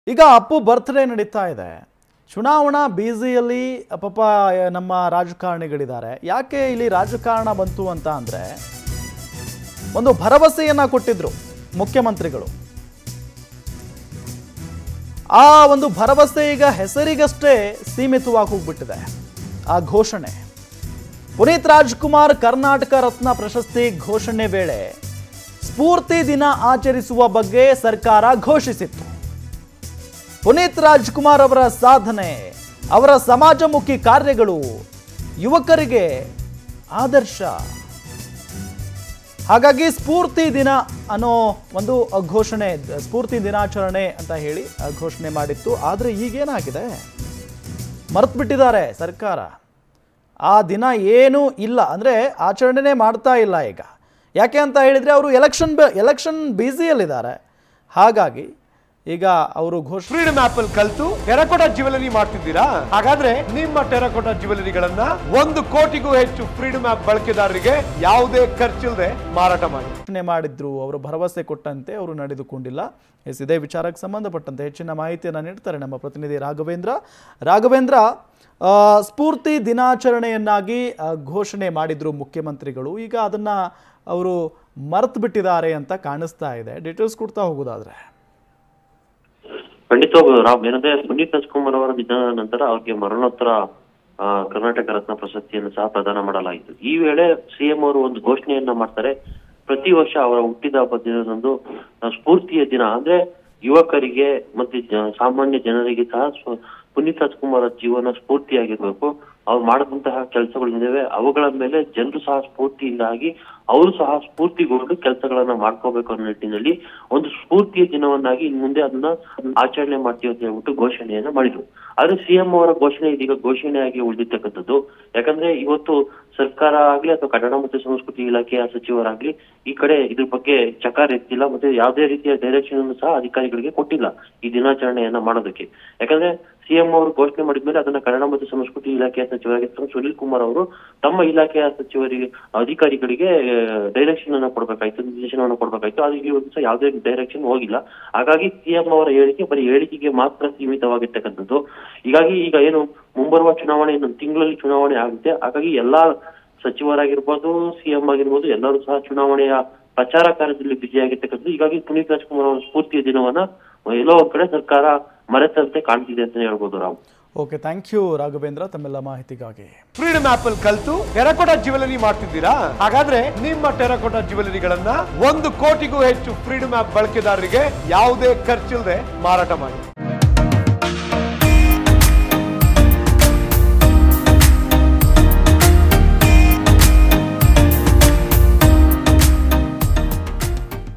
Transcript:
ಈಗ ಅಪ್ಪು ಬರ್ತ್ಡೇ ನಡೀತಾ ಇದೆ ಚುನಾವಣಾ ಬ್ಯುಸಿಯಲ್ಲಿ ಪಾಪ ನಮ್ಮ ರಾಜಕಾರಣಿಗಳಿದ್ದಾರೆ ಯಾಕೆ ಇಲ್ಲಿ ರಾಜಕಾರಣ ಬಂತು ಅಂತ ಅಂದರೆ ಒಂದು ಭರವಸೆಯನ್ನ ಕೊಟ್ಟಿದ್ರು ಮುಖ್ಯಮಂತ್ರಿಗಳು ಆ ಒಂದು ಭರವಸೆ ಈಗ ಹೆಸರಿಗಷ್ಟೇ ಸೀಮಿತವಾಗಿ ಹೋಗ್ಬಿಟ್ಟಿದೆ ಆ ಘೋಷಣೆ ಪುನೀತ್ ರಾಜ್ಕುಮಾರ್ ಕರ್ನಾಟಕ ರತ್ನ ಪ್ರಶಸ್ತಿ ಘೋಷಣೆ ವೇಳೆ ಸ್ಫೂರ್ತಿ ದಿನ ಆಚರಿಸುವ ಬಗ್ಗೆ ಸರ್ಕಾರ ಘೋಷಿಸಿತ್ತು ಪುನೀತ್ ರಾಜ್ಕುಮಾರ್ ಅವರ ಸಾಧನೆ ಅವರ ಸಮಾಜಮುಖಿ ಕಾರ್ಯಗಳು ಯುವಕರಿಗೆ ಆದರ್ಶ ಹಾಗಾಗಿ ಸ್ಫೂರ್ತಿ ದಿನ ಅನ್ನೋ ಒಂದು ಘೋಷಣೆ ಸ್ಫೂರ್ತಿ ದಿನಾಚರಣೆ ಅಂತ ಹೇಳಿ ಘೋಷಣೆ ಮಾಡಿತ್ತು ಆದರೆ ಈಗೇನಾಗಿದೆ ಮರೆತು ಬಿಟ್ಟಿದ್ದಾರೆ ಸರ್ಕಾರ ಆ ದಿನ ಏನೂ ಇಲ್ಲ ಅಂದರೆ ಆಚರಣೆನೇ ಮಾಡ್ತಾ ಇಲ್ಲ ಈಗ ಯಾಕೆ ಅಂತ ಹೇಳಿದರೆ ಅವರು ಎಲೆಕ್ಷನ್ ಎಲೆಕ್ಷನ್ ಬ್ಯುಸಿಯಲ್ಲಿದ್ದಾರೆ ಹಾಗಾಗಿ ಈಗ ಅವರು ಘೋಷಣೆ ಫ್ರೀಡಮ್ ಆಪ್ ಅಲ್ಲಿ ಕಲ್ತು ಟೆರಕೋಟಾ ಜ್ಯುವೆಲರಿ ಮಾಡ್ತಿದ್ದೀರಾ ಹಾಗಾದ್ರೆ ನಿಮ್ಮ ಟೆರಕೋಟಾ ಜ್ಯುವೆಲರಿಗಳನ್ನ ಒಂದು ಕೋಟಿಗೂ ಹೆಚ್ಚು ಫ್ರೀಡಮ್ ಆಪ್ ಬಳಕೆದಾರರಿಗೆ ಯಾವುದೇ ಖರ್ಚಿಲ್ಲದೆ ಮಾರಾಟ ಮಾಡಿ ಘೋಷಣೆ ಮಾಡಿದ್ರು ಅವರು ಭರವಸೆ ಕೊಟ್ಟಂತೆ ಅವರು ನಡೆದುಕೊಂಡಿಲ್ಲ ಎಸ್ ಇದೇ ವಿಚಾರಕ್ಕೆ ಸಂಬಂಧಪಟ್ಟಂತೆ ಹೆಚ್ಚಿನ ಮಾಹಿತಿಯನ್ನು ನೀಡ್ತಾರೆ ನಮ್ಮ ಪ್ರತಿನಿಧಿ ರಾಘವೇಂದ್ರ ರಾಘವೇಂದ್ರ ಆ, ಸ್ಫೂರ್ತಿ ದಿನಾಚರಣೆಯನ್ನಾಗಿ ಆ, ಘೋಷಣೆ ಮಾಡಿದ್ರು ಮುಖ್ಯಮಂತ್ರಿಗಳು ಈಗ ಅದನ್ನ ಅವರು ಮರೆತು ಬಿಟ್ಟಿದ್ದಾರೆ ಅಂತ ಕಾಣಿಸ್ತಾ ಇದೆ ಡೀಟೇಲ್ಸ್ ಕೊಡ್ತಾ ಹೋಗೋದಾದ್ರೆ ಖಂಡಿತವಾಗ್ಲೂ ರಾಮ್ ಏನಂದ್ರೆ ಪುನೀತ್ ರಾಜ್ಕುಮಾರ್ ಅವರ ನಿಧನದ ನಂತರ ಅವ್ರಿಗೆ ಮರಣೋತ್ತರ ಆ, ಕರ್ನಾಟಕ ರತ್ನ ಪ್ರಶಸ್ತಿಯನ್ನು ಸಹ ಪ್ರದಾನ ಮಾಡಲಾಯಿತು ಈ ವೇಳೆ ಸಿಎಂ ಅವರು ಒಂದು ಘೋಷಣೆಯನ್ನ ಮಾಡ್ತಾರೆ ಪ್ರತಿ ವರ್ಷ ಅವರ ಹುಟ್ಟಿದ ಹಬ್ಬದ ದಿನದಂದು ಆ, ಸ್ಫೂರ್ತಿಯ ದಿನ ಅಂದ್ರೆ ಯುವಕರಿಗೆ ಮತ್ತೆ ಜ- ಸಾಮಾನ್ಯ ಜನರಿಗೆ ಸಹ ಸ್ವ- ಪುನೀತ್ ರಾಜ್ಕುಮಾರ್ ಅವರ ಜೀವನ ಸ್ಫೂರ್ತಿಯಾಗಿರ್ಬೇಕು ಅವ್ರು ಮಾಡಿದಂತಹ ಕೆಲಸಗಳಿದ್ದಾವೆ ಅವುಗಳ ಮೇಲೆ ಜನರು ಸಹ ಸ್ಫೂರ್ತಿಯಿಂದಾಗಿ ಅವರು ಸಹ ಸ್ಫೂರ್ತಿಗೊಂಡು ಕೆಲಸಗಳನ್ನ ಮಾಡ್ಕೋಬೇಕು ಅನ್ನೋ ನಿಟ್ಟಿನಲ್ಲಿ ಒಂದು ಸ್ಫೂರ್ತಿಯ ದಿನವನ್ನಾಗಿ ಇನ್ ಮುಂದೆ ಅದನ್ನ ಆಚರಣೆ ಮಾಡ್ತೀವಿ ಅಂತ ಹೇಳ್ಬಿಟ್ಟು ಘೋಷಣೆಯನ್ನ ಮಾಡಿದ್ರು ಆದ್ರೆ ಸಿಎಂ ಅವರ ಘೋಷಣೆ ಇದೀಗ ಘೋಷಣೆಯಾಗಿ ಉಳಿದಿರ್ತಕ್ಕಂಥದ್ದು ಯಾಕಂದ್ರೆ ಇವತ್ತು ಸರ್ಕಾರ ಆಗ್ಲಿ ಅಥವಾ ಕನ್ನಡ ಮತ್ತು ಸಂಸ್ಕೃತಿ ಇಲಾಖೆಯ ಸಚಿವರಾಗ್ಲಿ ಈ ಕಡೆ ಇದ್ರ ಬಗ್ಗೆ ಚಕಾರ ಎತ್ತಿಲ್ಲ ಮತ್ತೆ ಯಾವುದೇ ರೀತಿಯ ಡೈರೆಕ್ಷನ್ ಅನ್ನು ಸಹ ಅಧಿಕಾರಿಗಳಿಗೆ ಕೊಟ್ಟಿಲ್ಲ ಈ ದಿನಾಚರಣೆಯನ್ನ ಮಾಡೋದಕ್ಕೆ ಯಾಕಂದ್ರೆ ಸಿಎಂ ಅವರು ಘೋಷಣೆ ಮಾಡಿದ್ಮೇಲೆ ಅದನ್ನ ಕನ್ನಡ ಮತ್ತು ಸಂಸ್ಕೃತಿ ಇಲಾಖೆಯ ಸಚಿವರಾಗಿರ್ತಾರೆ ಸುನೀಲ್ ಕುಮಾರ್ ಅವರು ತಮ್ಮ ಇಲಾಖೆಯ ಸಚಿವರಿಗೆ ಅಧಿಕಾರಿಗಳಿಗೆ ಡೈರೆಕ್ಷನ್ ಅನ್ನ ಕೊಡ್ಬೇಕಾಯ್ತು ನಿರ್ದೇಶನವನ್ನ ಕೊಡ್ಬೇಕಾಯ್ತು ಆದ್ರೆ ಇಲ್ಲಿ ಒಂದು ಸಹ ಯಾವುದೇ ಡೈರೆಕ್ಷನ್ ಹೋಗಿಲ್ಲ ಹಾಗಾಗಿ ಸಿಎಂ ಅವರ ಹೇಳಿಕೆ ಬರೀ ಹೇಳಿಕೆಗೆ ಮಾತ್ರ ಸೀಮಿತವಾಗಿರ್ತಕ್ಕಂಥದ್ದು ಹೀಗಾಗಿ ಈಗ ಏನು ಮುಂಬರುವ ಚುನಾವಣೆ ಇನ್ನೊಂದು ತಿಂಗಳಲ್ಲಿ ಚುನಾವಣೆ ಆಗುತ್ತೆ ಹಾಗಾಗಿ ಎಲ್ಲಾ ಸಚಿವರಾಗಿರ್ಬೋದು ಸಿಎಂ ಆಗಿರ್ಬೋದು ಎಲ್ಲರೂ ಸಹ ಚುನಾವಣೆಯ ಪ್ರಚಾರ ಕಾರ್ಯದಲ್ಲಿ ಬ್ಯುಸಿ ಆಗಿರ್ತಕ್ಕಂಥದ್ದು ಹೀಗಾಗಿ ಪುನೀತ್ ರಾಜ್ಕುಮಾರ್ ಅವರ ಸ್ಫೂರ್ತಿಯ ದಿನವನ್ನ ಎಲ್ಲೋ ಒಂದ್ ಕಡೆ ಸರ್ಕಾರ ಮರೆತಂತೆ ಕಾಣ್ತಿದೆ ಅಂತ ಹೇಳ್ಬೋದು Ram okay thank you Raghavendra ತಮ್ಮೆಲ್ಲ ಮಾಹಿತಿಗಾಗಿ ಫ್ರೀಡಮ್ ಆಪ್ ಅಲ್ಲಿ ಕಲ್ತು ಟೆರಕೋಟಾ ಜ್ಯುವೆಲರಿ ಮಾಡ್ತಿದ್ದೀರಾ ಹಾಗಾದ್ರೆ ನಿಮ್ಮ ಟೆರಕೋಟಾ ಜ್ಯುವೆಲರಿಗಳನ್ನ ಒಂದು ಕೋಟಿಗೂ ಹೆಚ್ಚು ಫ್ರೀಡಮ್ ಆಪ್ ಬಳಕೆದಾರರಿಗೆ ಯಾವುದೇ ಖರ್ಚಿಲ್ಲದೆ ಮಾರಾಟ ಮಾಡಿ